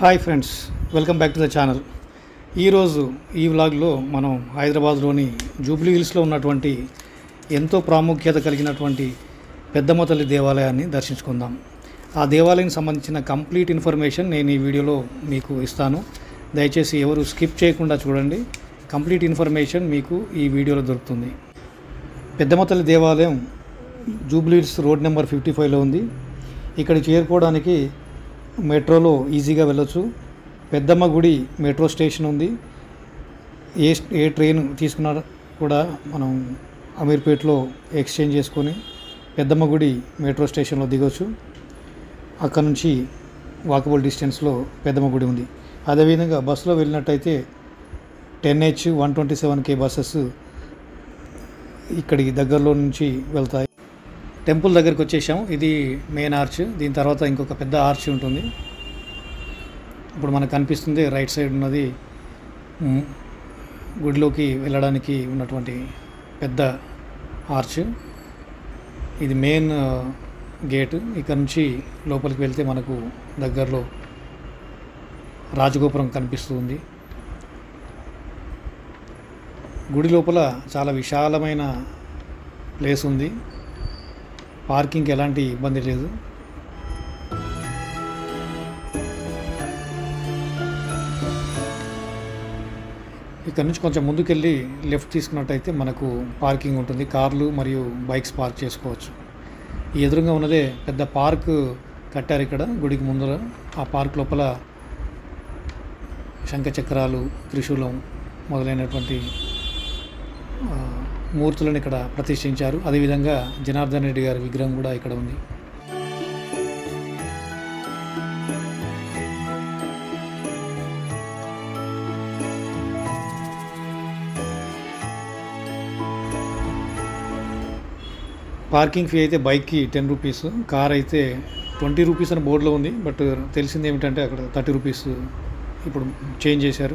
hi friends welcome back to the channel ఈరోజు ఈ వ్లాగ్లో మనం హైదరాబాద్లోని జూబ్లీ హిల్స్లో ఉన్నటువంటి ఎంతో ప్రాముఖ్యత కలిగినటువంటి పెద్దమ్మ తల్లి దేవాలయాన్ని దర్శించుకుందాం ఆ దేవాలయానికి సంబంధించిన కంప్లీట్ ఇన్ఫర్మేషన్ నేను ఈ వీడియోలో మీకు ఇస్తాను దయచేసి ఎవరు స్కిప్ చేయకుండా చూడండి కంప్లీట్ ఇన్ఫర్మేషన్ మీకు ఈ వీడియోలో దొరుకుతుంది పెద్దమ్మ తల్లి దేవాలయం Jubilee Hills road number fifty ఫైవ్లో ఉంది ఇక్కడికి చేరుకోవడానికి మెట్రోలో ఈజీగా వెళ్ళొచ్చు పెద్దమ్మ గుడి మెట్రో స్టేషన్ ఉంది ఏ ఏ ట్రైన్ తీసుకున్నా కూడా మనం అమీర్పేట్లో ఎక్స్చేంజ్ చేసుకొని పెద్దమ్మ గుడి మెట్రో స్టేషన్లో దిగొచ్చు అక్కడ నుంచి వాకబుల్ డిస్టెన్స్లో పెద్దమ్మ గుడి ఉంది అదేవిధంగా బస్సులో వెళ్ళినట్టయితే ten H one twenty seven K buses ఇక్కడికి దగ్గరలో నుంచి వెళ్తాయి టెంపుల్ దగ్గరికి వచ్చేసాం ఇది మెయిన్ ఆర్చ్ దీని తర్వాత ఇంకొక పెద్ద ఆర్చ్ ఉంటుంది ఇప్పుడు మనకు కనిపిస్తుంది రైట్ సైడ్ ఉన్నది మ్, గుడిలోకి వెళ్ళడానికి ఉన్నటువంటి పెద్ద ఆర్చ్ ఇది మెయిన్ ఆ, గేట్ ఇక్కడ నుంచి లోపలికి వెళ్తే మనకు దగ్గరలో రాజగోపురం కనిపిస్తుంది గుడి లోపల చాలా విశాలమైన ప్లేస్ ఉంది పార్కింగ్కి ఎలాంటి ఇబ్బంది లేదు ఇక్కడ నుంచి కొంచెం ముందుకెళ్ళి లెఫ్ట్ తీసుకున్నట్టయితే మనకు పార్కింగ్ ఉంటుంది కార్లు మరియు బైక్స్ పార్క్ చేసుకోవచ్చు ఈ ఎదురుగా ఉన్నదే పెద్ద పార్క్ కట్టారు ఇక్కడ గుడికి ముందర ఆ పార్క్ లోపల శంఖచక్రాలు త్రిశూలం మొదలైనటువంటి ఆ, మూర్తులను ఇక్కడ ప్రతిష్ఠించారు అదేవిధంగా జనార్దన్ రెడ్డి గారి విగ్రహం కూడా ఇక్కడ ఉంది పార్కింగ్ ఫీ అయితే బైక్కి టెన్ రూపీస్ కార్ అయితే ట్వంటీ రూపీస్ అని బోర్డులో ఉంది బట్ తెలిసింది ఏమిటంటే అక్కడ థర్టీ రూపీస్ ఇప్పుడు చేంజ్ చేశారు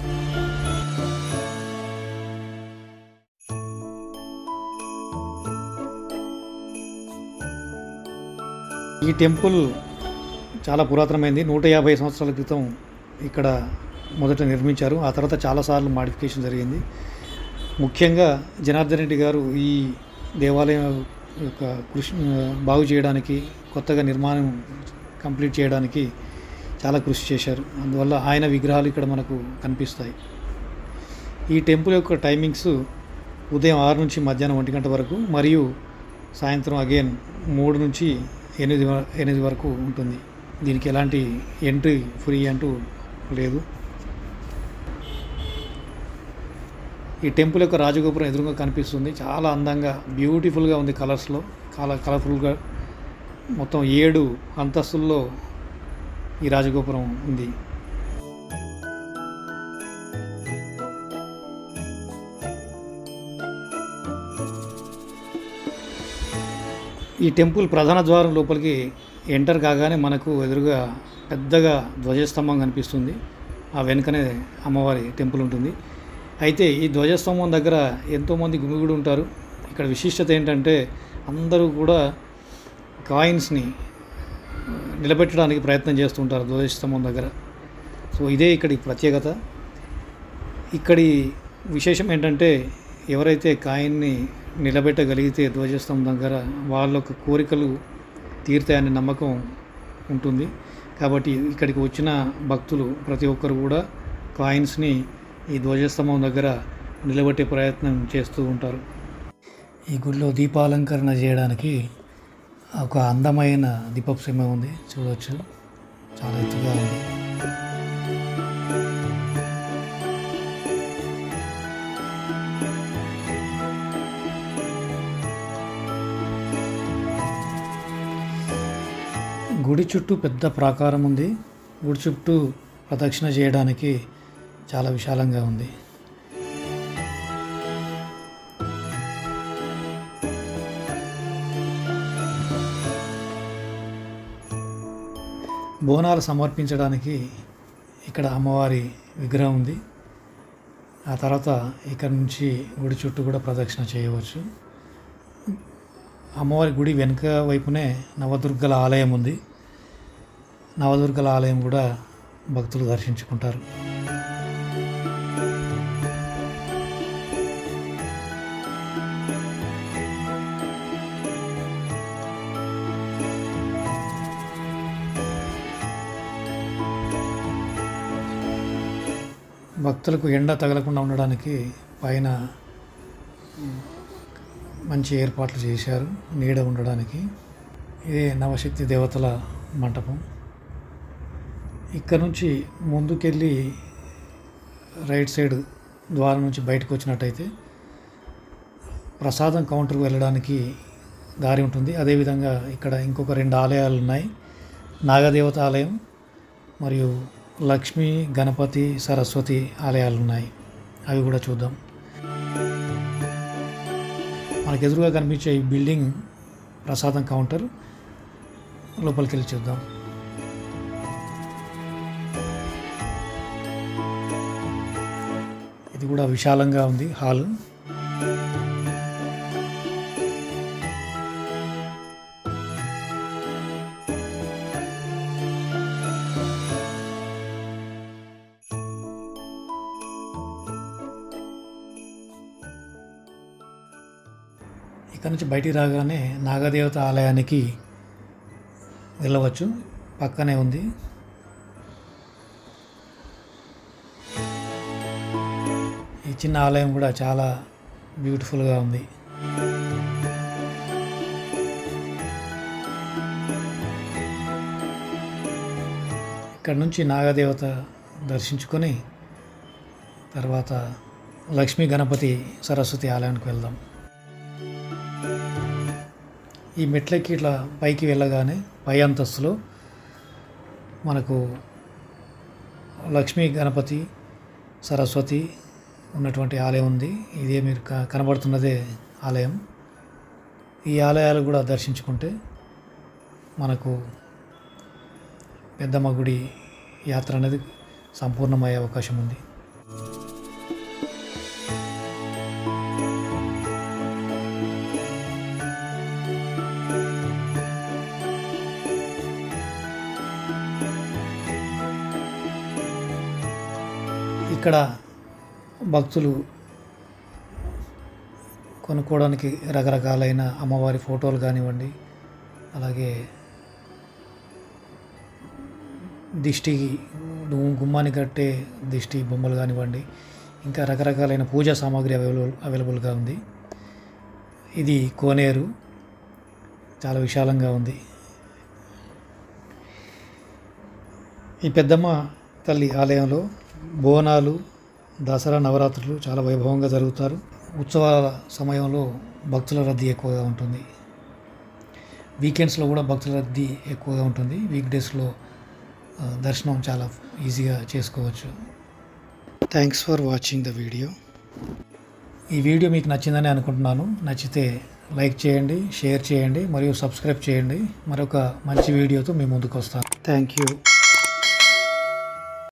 ఈ టెంపుల్ చాలా పురాతనమైంది నూట యాభై సంవత్సరాల క్రితం ఇక్కడ మొదట నిర్మించారు ఆ తర్వాత చాలాసార్లు మాడిఫికేషన్ జరిగింది ముఖ్యంగా జనార్దన్ రెడ్డి గారు ఈ దేవాలయం యొక్క కృషి బాగు చేయడానికి కొత్తగా నిర్మాణం కంప్లీట్ చేయడానికి చాలా కృషి చేశారు అందువల్ల ఆయన విగ్రహాలు ఇక్కడ మనకు కనిపిస్తాయి ఈ టెంపుల్ యొక్క టైమింగ్స్ ఉదయం ఆరు నుంచి మధ్యాహ్నం ఒంటి గంట వరకు మరియు సాయంత్రం అగైన్ మూడు నుంచి ఎనిమిది వ- ఎనిమిది వరకు ఉంటుంది దీనికి ఎలాంటి ఎంట్రీ ఫ్రీ అంటూ లేదు ఈ టెంపుల్ యొక్క రాజగోపురం ఎదురుగా కనిపిస్తుంది చాలా అందంగా బ్యూటిఫుల్గా ఉంది కలర్స్లో చాలా కలర్ఫుల్గా మొత్తం ఏడు అంతస్తుల్లో ఈ రాజగోపురం ఉంది ఈ టెంపుల్ ప్రధాన ద్వారం లోపలికి ఎంటర్ కాగానే మనకు ఎదురుగా పెద్దగా ధ్వజస్తంభం కనిపిస్తుంది ఆ వెనుకనే అమ్మవారి టెంపుల్ ఉంటుంది అయితే ఈ ధ్వజస్తంభం దగ్గర ఎంతోమంది గుమిగుడు ఉంటారు ఇక్కడ విశిష్టత ఏంటంటే అందరూ కూడా కాయిన్స్ని నిలబెట్టడానికి ప్రయత్నం చేస్తుంటారు ధ్వజస్తంభం దగ్గర సో ఇదే ఇక్కడి ప్రత్యేకత ఇక్కడి విశేషం ఏంటంటే ఎవరైతే కాయిన్ని నిలబెట్టగలిగితే ధ్వజస్తంభం దగ్గర వాళ్ళ యొక్క కోరికలు తీరుతాయనే నమ్మకం ఉంటుంది కాబట్టి ఇక్కడికి వచ్చిన భక్తులు ప్రతి ఒక్కరు కూడా కాయిన్స్ని ఈ ధ్వజస్తంభం దగ్గర నిలబెట్టే ప్రయత్నం చేస్తూ ఉంటారు ఈ గుడిలో దీపాలంకరణ చేయడానికి ఒక అందమైన దీపపు సింహం ఉంది చూడవచ్చు చాలా ఎత్తుగా ఉంది గుడి చుట్టూ పెద్ద ప్రాకారం ఉంది గుడి చుట్టూ ప్రదక్షిణ చేయడానికి చాలా విశాలంగా ఉంది బోనాలు సమర్పించడానికి ఇక్కడ అమ్మవారి విగ్రహం ఉంది ఆ తర్వాత ఇక్కడ నుంచి గుడి చుట్టూ కూడా ప్రదక్షిణ చేయవచ్చు అమ్మవారి గుడి వెనుక వైపునే నవదుర్గల ఆలయం ఉంది నవదుర్గల ఆలయం కూడా భక్తులు దర్శించుకుంటారు భక్తులకు ఎండ తగలకుండా ఉండడానికి పైన మంచి ఏర్పాట్లు చేశారు నీడ ఉండడానికి ఇదే నవశక్తి దేవతల మంటపం ఇక్కడ నుంచి ముందుకెళ్ళి రైట్ సైడ్ ద్వారం నుంచి బయటకు వచ్చినట్టయితే ప్రసాదం కౌంటర్కి వెళ్ళడానికి దారి ఉంటుంది అదేవిధంగా ఇక్కడ ఇంకొక రెండు ఆలయాలు ఉన్నాయి నాగదేవత ఆలయం మరియు లక్ష్మీ గణపతి సరస్వతి ఆలయాలు ఉన్నాయి అవి కూడా చూద్దాం మనకు ఎదురుగా కనిపించే ఈ బిల్డింగ్ ప్రసాదం కౌంటర్ లోపలికి వెళ్ళి చూద్దాం ఇది కూడా విశాలంగా ఉంది హాల్ ఇక్కడ నుంచి బయటికి రాగానే నాగదేవత ఆలయానికి వెళ్ళవచ్చు పక్కనే ఉంది ఈ చిన్న ఆలయం కూడా చాలా బ్యూటిఫుల్గా ఉంది ఇక్కడ నుంచి నాగదేవత దర్శించుకొని తర్వాత లక్ష్మీ గణపతి సరస్వతి ఆలయానికి వెళ్దాం ఈ మెట్లకి ఇట్లా పైకి వెళ్ళగానే పై అంతస్తులో మనకు లక్ష్మీ గణపతి సరస్వతి ఉన్నటువంటి ఆలయం ఉంది ఇదే మీరు క- కనబడుతున్నదే ఆలయం ఈ ఆలయాలు కూడా దర్శించుకుంటే మనకు పెద్దమ్మ గుడి యాత్ర అనేది సంపూర్ణమయ్యే అవకాశం ఉంది ఇక్కడ భక్తులు కొనుక్కోవడానికి రకరకాలైన అమ్మవారి ఫోటోలు కానివ్వండి అలాగే దిష్టికి గు- గుమ్మానికి కట్టే దిష్టి బొమ్మలు కానివ్వండి ఇంకా రకరకాలైన పూజా సామాగ్రి అవైలబుల్ అవైలబుల్గా ఉంది ఇది కోనేరు చాలా విశాలంగా ఉంది ఈ పెద్దమ్మ తల్లి ఆలయంలో బోనాలు దసరా నవరాత్రులు చాలా వైభవంగా జరుగుతారు ఉత్సవాల సమయంలో భక్తుల రద్దీ ఎక్కువగా ఉంటుంది వీకెండ్స్లో కూడా భక్తుల రద్దీ ఎక్కువగా ఉంటుంది వీక్ డేస్లో ఆ, దర్శనం చాలా ఈజీగా చేసుకోవచ్చు thanks for watching the video ఈ వీడియో మీకు నచ్చిందని అనుకుంటున్నాను నచ్చితే లైక్ చేయండి షేర్ చేయండి మరియు సబ్స్క్రైబ్ చేయండి మరొక మంచి వీడియోతో మీ ముందుకు వస్తాను థ్యాంక్ యూ